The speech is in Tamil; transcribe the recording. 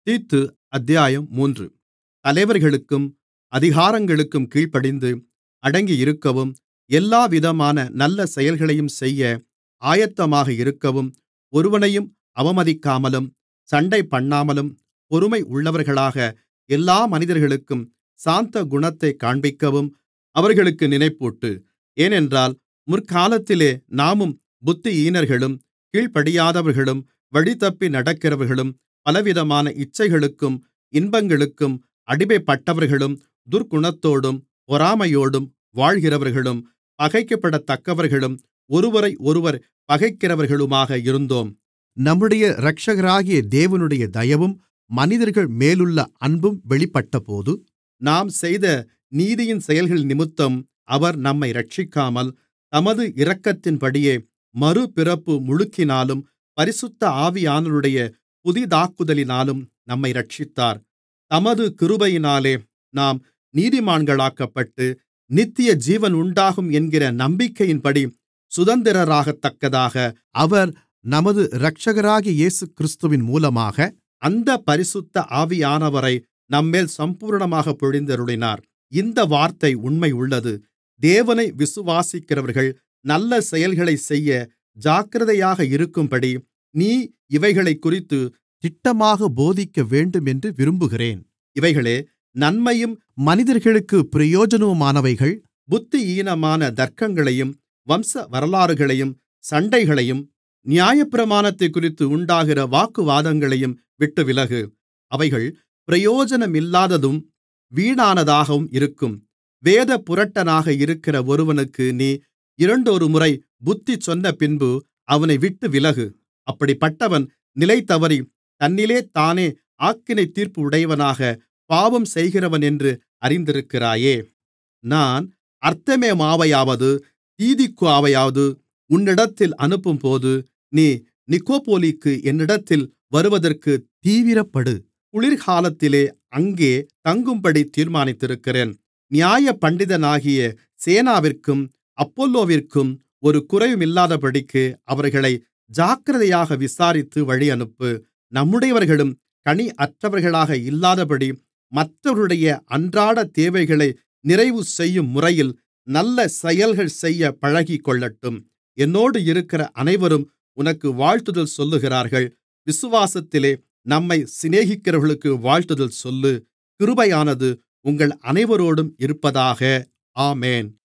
தீத்து அத்தியாயம் மூன்று தலைவர்களுக்கும் அதிகாரங்களுக்கும் கீழ்ப்படிந்து அடங்கியிருக்கவும் எல்லாவிதமான நல்ல செயல்களையும் செய்ய ஆயத்தமாக இருக்கவும் ஒருவனையும் அவமதிக்காமலும் சண்டைபண்ணாமலும் பொறுமை உள்ளவர்களாக எல்லா மனிதர்களுக்கும் சாந்தகுணத்தைக் காண்பிக்கவும் அவர்களுக்கு நினைப்பூட்டு ஏனென்றால் முற்காலத்திலே நாமும் புத்தியீனர்களும் கீழ்ப்படியாதவர்களும் வழிதப்பி நடக்கிறவர்களும் பலவிதமான இச்சைகளுக்கும் இன்பங்களுக்கும் அடிமைப்பட்டவர்களும் துர்க்குணத்தோடும் பொறாமையோடும் வாழ்கிறவர்களும் பகைக்கப்படத்தக்கவர்களும் ஒருவரையொருவர் பகைக்கிறவர்களுமாக இருந்தோம் நம்முடைய இரட்சகராகிய தேவனுடைய தயவும் மனிதர்கள் மேலுள்ள அன்பும் வெளிப்பட்டபோது நாம் செய்த நீதியின் செயல்களினிமித்தம் அவர் நம்மை இரட்சிக்காமல் தமது இரக்கத்தின்படியே மறுபிறப்பு முழுக்கினாலும் பரிசுத்த ஆவியானவருடைய புதிதாக்குதலினாலும் நம்மை இரட்சித்தார் தமது கிருபையினாலே நாம் நீதிமான்களாக்கப்பட்டு நித்திய ஜீவன் உண்டாகும் என்கிற நம்பிக்கையின்படி சுதந்திரராகத்தக்கதாக அவர் நமது இரட்சகராகிய இயேசுகிறிஸ்துவின் மூலமாக அந்தப் பரிசுத்த ஆவியானவரை நம்மேல் சம்பூரணமாகப் பொழிந்தருளினார் இந்த வார்த்தை உண்மையுள்ளது தேவனை விசுவாசிக்கிறவர்கள் நல்ல செயல்களைச் செய்ய ஜாக்கிரதையாக இருக்கும்படி நீ இவைகளைக்குறித்து திட்டமாக போதிக்கவேண்டும் என்று விரும்புகிறேன் இவைகளே நன்மையும் மனிதர்களுக்கு பிரயோஜனமுமானவைகள் புத்தியீனமான தர்க்கங்களையும் வம்சவரலாறுகளையும் சண்டைகளையும் நியாயப்பிரமாணத்தைக்குறித்து உண்டாகிற வாக்குவாதங்களையும் விட்டுவிலகு அவைகள் பிரயோஜனமில்லாததும் வீணானதாகவும் இருக்கும் வேதப்புரட்டனாக இருக்கிற ஒருவனுக்கு நீ இரண்டொருமுறை புத்தி சொன்னபின்பு அவனை விட்டு விலகு அப்படிப்பட்டவன் நிலைதவறி தன்னிலே தானே ஆக்கினை தீர்ப்பு உடையவனாக பாவம் செய்கிறவனென்று அறிந்திருக்கிறாயே நான் அர்த்தமேமாவையாவது தீதிக்குவாவையாவது உன்னிடத்தில் அனுப்பும்போது நீ நிக்கோப்போலிக்கு என்னிடத்தில் வருவதற்கு தீவிரப்படு குளிர்காலத்திலே அங்கே தங்கும்படி தீர்மானித்திருக்கிறேன் நியாய பண்டிதனாகிய சேனாவிற்கும் அப்பொல்லோவிற்கும் ஒரு குறைவுமில்லாதபடிக்கு அவர்களை ஜாக்கிரதையாக விசாரித்து வழியனுப்பு நம்முடையவர்களும் கனியற்றவர்களாக இல்லாதபடி மற்றவர்களுடைய அன்றாட தேவைகளை நிறைவு செய்யும் முறையில் நல்ல செயல்கள் செய்ய பழகிக்கொள்ளட்டும் என்னோடு இருக்கிற அனைவரும் உனக்கு வாழ்த்துதல் சொல்லுகிறார்கள் விசுவாசத்திலே நம்மை சிநேகிக்கிறவர்களுக்கு வாழ்த்துதல் சொல்லு கிருபையானது உங்கள் அனைவரோடும் இருப்பதாக ஆமென்